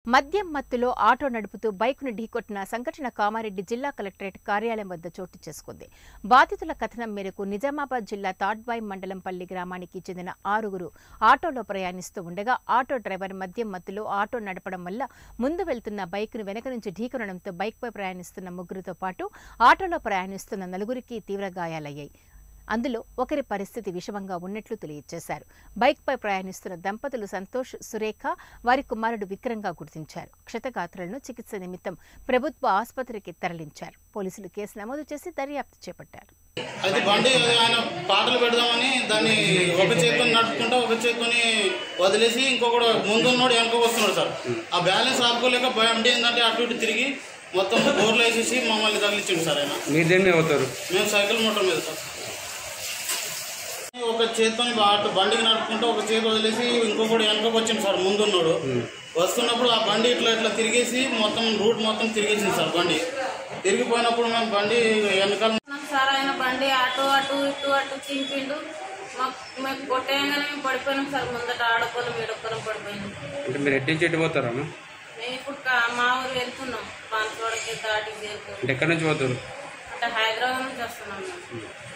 మద్యం మత్తులో ఆటో నడుపుతూ బైక్ను ఢీకొట్టిన సంఘటన కామారెడ్డి జిల్లా కలెక్టరేట్ కార్యాలయం వద్ద చోటు చేసుకుంది బాధితుల కథనం మేరకు నిజామాబాద్ జిల్లా తాడ్బాయ్ మండలంపల్లి గ్రామానికి చెందిన ఆరుగురు ఆటోలో ప్రయాణిస్తూ ఉండగా ఆటో డ్రైవర్ మద్యం మత్తులో ఆటో నడపడం వల్ల ముందు వెళ్తున్న బైక్ను వెనక నుంచి ఢీకొనడంతో బైక్పై ప్రయాణిస్తున్న ముగ్గురితో పాటు ఆటోలో ప్రయాణిస్తున్న నలుగురికి తీవ్ర గాయాలయ్యాయి అందులో ఒకరి పరిస్థితి విషమంగా ఉన్నట్లు తెలియజేశారు బైక్పై ప్రయాణిస్తున్న దంపతులు సంతోష్ సురేఖ వారి కుమారుడు విక్రంగా గుర్తించారు క్షతగాత్రులను చికిత్స నిమిత్తం ప్రభుత్వ ఆసుపత్రికి తరలించారు పోలీసులు కేసు నమోదు చేసి దర్యాప్తు చేపట్టారు అయితే బండి ఆయన పాటలు పెడదామని దాన్ని ఒక చేతిని నడుపుకుంటా ఒక చేతిని వదిలేసి ఇంకొకడు ముందున్నోడు వెనక వస్తున్నాడు సార్ ఆ బ్యాలెన్స్ ఆపుకోలేక బండి ఏంటంటే అటు ఇటు తిరిగి మొత్తం బోర్లు వేసేసి మమ్మల్ని తగిలించిండు సార్ ఆయన మీరు దేని మీద అవుతారు మేము సైకిల్ మోటార్ మీద సార్ ఒక చేతితో అటు బండికి నడుపుకుంటూ ఒక చేతి వదిలేసి ఇంకొకటి వెనకకు వచ్చింది సార్ ముందున్నాడు వస్తున్నప్పుడు ఆ బండి ఇట్లా ఇట్లా తిరిగేసి మొత్తం రూట్ మొత్తం తిరిగేసింది సార్ బండి తిరిగిపోయినప్పుడు మేము బండి వెనకాల నాకు సార్ ఆయన బండి అటు అటు ఇటు అటు చింపిండు మాకు మేము కొట్టేయంగానే మేము పడిపోయినాం సార్ ముందట ఆడొక్కరు వీడొక్కరు పడిపోయినాం అంటే మీరు ఎట్టి నుంచి ఎట్టి పోతారమ్మా మేము ఇప్పుడు కా- మా ఊరు వెళ్తున్నాం పాన్సోడకి దాటి చేరుకో అంటే ఎక్కడి నుంచి పోతారు అంటే హైదరాబాద్ నుంచి వస్తున్నాం మేము